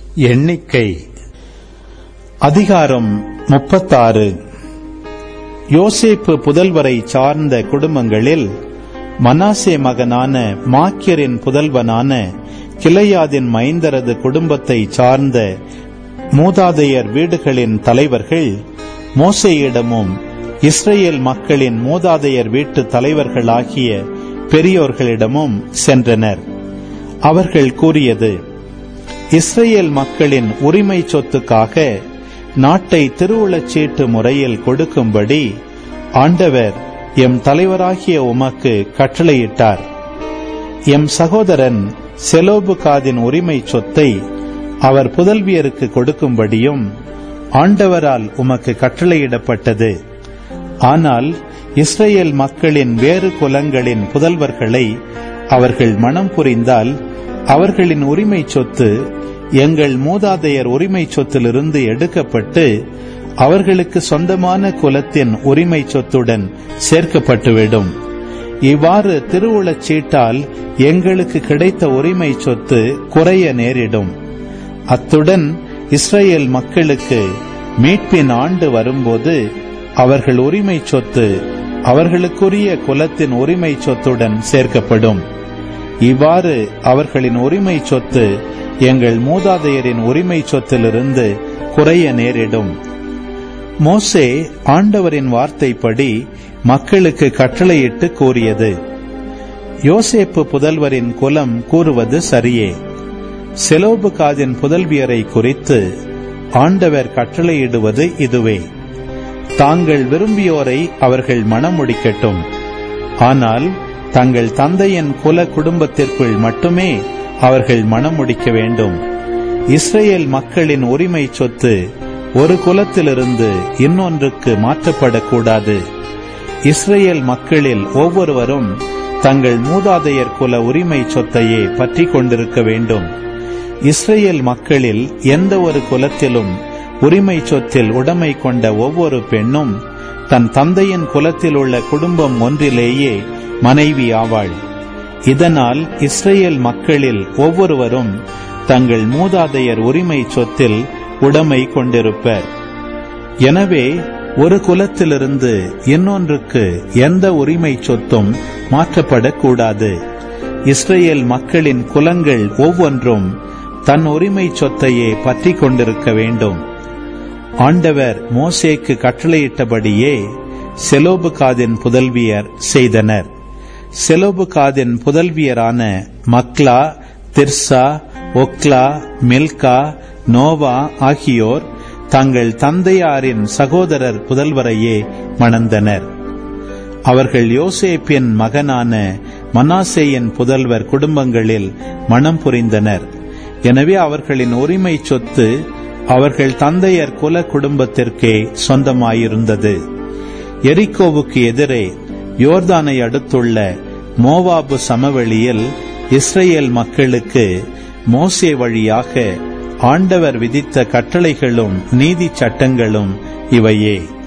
எண்ணிக்கை அதிகாரம் முப்பத்தாறு யோசேப்பு புதல்வரை சார்ந்த குடும்பங்களில் மனாசே மகனான மாக்கியரின் புதல்வனான கிளையாதின் மைந்தரது குடும்பத்தை சார்ந்த மூதாதையர் வீடுகளின் தலைவர்கள் மோசேயிடமும் இஸ்ரேல் மக்களின் மூதாதையர் வீட்டு தலைவர்களாகிய பெரியோர்களிடமும் சென்றனர் அவர்கள் கூறியது இஸ்ரேல் மக்களின் உரிமை சொத்துக்காக நாட்டை திருவுளச்சீட்டு முறையில் கொடுக்கும்படி ஆண்டவர் எம் தலைவராகிய உமக்கு கட்டளையிட்டார் எம் சகோதரன் செலோபுகாதின் உரிமை சொத்தை அவர் புதல்வியருக்கு கொடுக்கும்படியும் ஆண்டவரால் உமக்கு கட்டளையிடப்பட்டது ஆனால் இஸ்ரேல் மக்களின் வேறு குலங்களின் புதல்வர்களை அவர்கள் மனம் புரிந்தால் அவர்களின் உரிமை சொத்து எங்கள் மூதாதையர் உரிமை சொத்திலிருந்து எடுக்கப்பட்டு அவர்களுக்கு சொந்தமான குலத்தின் உரிமை சொத்துடன் சேர்க்கப்பட்டுவிடும் இவ்வாறு திருவுளச் சீட்டால் எங்களுக்கு கிடைத்த உரிமை சொத்து குறைய நேரிடும் அத்துடன் இஸ்ரேல் மக்களுக்கு மீட்பின் ஆண்டு வரும்போது அவர்கள் உரிமை சொத்து அவர்களுக்குரிய குலத்தின் உரிமை சொத்துடன் சேர்க்கப்படும் இவ்வாறு அவர்களின் உரிமை சொத்து எங்கள் மூதாதையரின் உரிமை சொத்திலிருந்து குறைய நேரிடும் மோசே ஆண்டவரின் வார்த்தைப்படி மக்களுக்கு கட்டளையிட்டு கூறியது யோசேப்பு புதல்வரின் குலம் கூறுவது சரியே செலோபுகாதின் புதல்வியரை குறித்து ஆண்டவர் கட்டளையிடுவது இதுவே தாங்கள் விரும்பியோரை அவர்கள் மணமுடிக்கட்டும் ஆனால் தங்கள் தந்தையின் குல குடும்பத்திற்குள் மட்டுமே அவர்கள் மணமுடிக்க வேண்டும் இஸ்ரேல் மக்களின் உரிமை சொத்து ஒரு குலத்திலிருந்து இன்னொன்றுக்கு மாற்றப்படக்கூடாது இஸ்ரேல் மக்களில் ஒவ்வொருவரும் தங்கள் மூதாதையர் குல உரிமை சொத்தையே பற்றி கொண்டிருக்க வேண்டும் இஸ்ரேல் மக்களில் எந்த ஒரு குலத்திலும் உரிமை சொத்தில் உடைமை கொண்ட ஒவ்வொரு பெண்ணும் தன் தந்தையின் குலத்தில் உள்ள குடும்பம் ஒன்றிலேயே மனைவி ஆவாள் இதனால் இஸ்ரேல் மக்களில் ஒவ்வொருவரும் தங்கள் மூதாதையர் உரிமை சொத்தில் உடைமை கொண்டிருப்பர் எனவே ஒரு குலத்திலிருந்து இன்னொன்றுக்கு எந்த உரிமை சொத்தும் மாற்றப்படக்கூடாது இஸ்ரேல் மக்களின் குலங்கள் ஒவ்வொன்றும் தன் உரிமை சொத்தையே பற்றி கொண்டிருக்க வேண்டும் ஆண்டவர் மோசேக்கு கட்டளையிட்டபடியே செலோபுகாதின் புதல்வியர் செய்தனர் செலோபுகாதின் புதல்வியரான மக்லா திர்சா ஒக்லா மில்கா நோவா ஆகியோர் தங்கள் தந்தையாரின் சகோதரர் புதல்வரையே மணந்தனர் அவர்கள் யோசேப்பின் மகனான மனாசேயின் புதல்வர் குடும்பங்களில் மனம் புரிந்தனர் எனவே அவர்களின் உரிமை சொத்து அவர்கள் தந்தையர் குல குடும்பத்திற்கே சொந்தமாயிருந்தது எரிக்கோவுக்கு எதிரே யோர்தானை அடுத்துள்ள மோவாபு சமவெளியில் இஸ்ரேல் மக்களுக்கு மோசே வழியாக ஆண்டவர் விதித்த கட்டளைகளும் நீதி சட்டங்களும் இவையே